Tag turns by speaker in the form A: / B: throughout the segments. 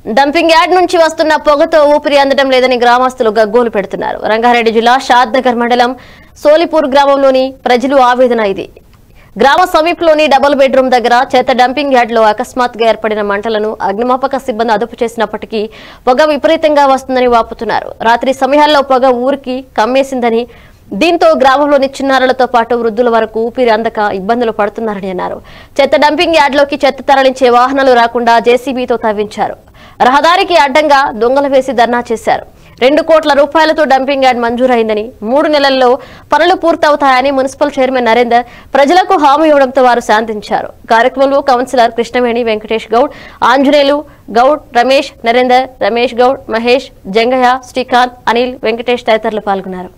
A: dumping yard నుంచి వస్తున్న పొగతో ఊపిరి అందడం లేదని గ్రామస్తులు గగ్గోలు పెడుతున్నారు రంగారెడ్డి జిల్లా షాద్నగర్ మండలం సోలిపూర్ గ్రామంలోని ప్రజలు ఆవేదన ఇది గ్రామ సమీపంలోని డబుల్ బెడ్రూమ్ దగ్గర చెత్త డంపింగ్ యార్డ్ లో అకస్మాత్తుగా ఏర్పడిన మంటలను అగ్నిమాపక సిబ్బంది అదుపు చేసినప్పటికీ పొగ విపరీతంగా వస్తుందని వాపుతున్నారు రాత్రి సమయాల్లో పొగ ఊరికి కమ్మేసిందని దీంతో గ్రామంలోని చిన్నారులతో పాటు వృద్ధుల వరకు ఊపిరి అందక ఇబ్బందులు పడుతున్నారని అన్నారు చెత్త డంపింగ్ యార్డ్లోకి చెత్త తరలించే వాహనాలు రాకుండా జేసీబీతో తవ్వించారు రహదారికి అడ్డంగా దొంగలు వేసి ధర్నా చేశారు రెండు కోట్ల రూపాయలతో డంపింగ్ యార్డ్ మంజూరైందని మూడు నెలల్లో పనులు పూర్తవుతాయని మున్సిపల్ చైర్మన్ నరేందర్ ప్రజలకు హామీ ఇవ్వడంతో వారు శాంతించారు కార్యక్రమంలో కౌన్సిలర్ కృష్ణవేణి వెంకటేష్ గౌడ్ ఆంజనేయులు గౌడ్ రమేష్ నరేందర్ రమేష్ గౌడ్ మహేష్ జంగయ్య శ్రీకాంత్ అనిల్ వెంకటేష్ తదితరులు పాల్గొన్నారు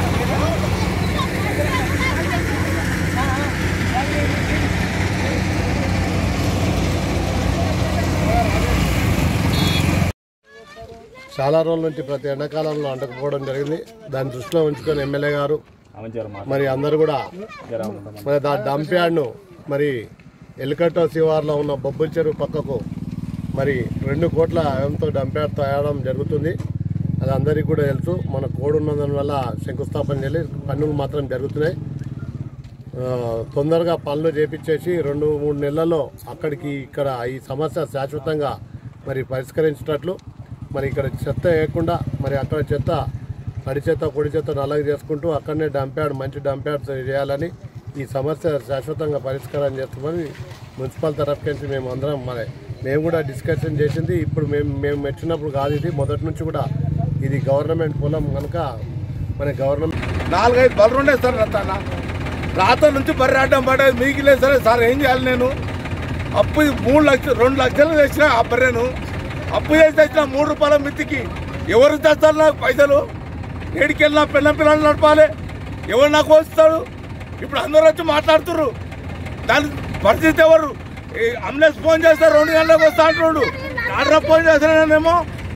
B: చాలా రోజుల నుంచి ప్రతి ఎండాకాలంలో అంటకపోవడం జరిగింది దాన్ని దృష్టిలో ఉంచుకొని ఎమ్మెల్యే గారు మరి అందరూ కూడా మరి దా డంప్ యార్డ్ను మరి ఎలికట్ట శివార్లో ఉన్న బొబ్బుల చెరువు పక్కకు మరి రెండు కోట్ల వ్యయంతో డంప్ యార్డ్ తయారడం జరుగుతుంది అది అందరికీ కూడా తెలుసు మన కోడ్ ఉన్నదాని వల్ల శంకుస్థాపన చేయాలి పనులు మాత్రం జరుగుతున్నాయి ఆ, తొందరగా పనులు చేపించేసి రెండు మూడు నెలల్లో అక్కడికి ఇక్కడ ఈ సమస్య శాశ్వతంగా మరి పరిష్కరించేటట్లు మరి ఇక్కడ చెత్త వేయకుండా మరి అక్కడ చెత్త తడి చెత్త పొడి చెత్త నల్లగా చేసుకుంటూ అక్కడనే డంప్ యార్డ్ మంచి డంప్ యార్డ్ చేయాలని ఈ సమస్య శాశ్వతంగా పరిష్కారం చేస్తామని మున్సిపల్ తరఫు నుంచి మేము అందరం మరి మేము కూడా డిస్కషన్ చేసింది ఇప్పుడు మేము మేము మెచ్చినప్పుడు కాదు ఇది మొదటి నుంచి కూడా ఇది గవర్నమెంట్ పొలం కనుక మన గవర్నమెంట్
C: నాలుగైదు బర్రెలు ఉండే సార్ రత్తాన రాత నుంచి బర్రె అడ్డం పడేది మీకు లేదు సరే సార్ ఏం చేయాలి నేను అప్పు మూడు లక్షలు రెండు లక్షలు తెచ్చిన ఆ బర్రెను అప్పు చేసి తెచ్చిన మూడు రూపాయల మిత్తికి ఎవరు తెస్తారు నాకు పైసలు ఏడికి వెళ్ళినా పిల్ల పిల్లలు నడపాలి ఎవరు నాకు వస్తాడు ఇప్పుడు అందరూ వచ్చి మాట్లాడుతుర్రు దాని పరిస్థితి ఎవరు ఈ అంబులెన్స్ ఫోన్ చేస్తే రెండు గంటలకు వస్తా అంటున్నాడు ఆర్డర్ ఫోన్ చేస్తానేమో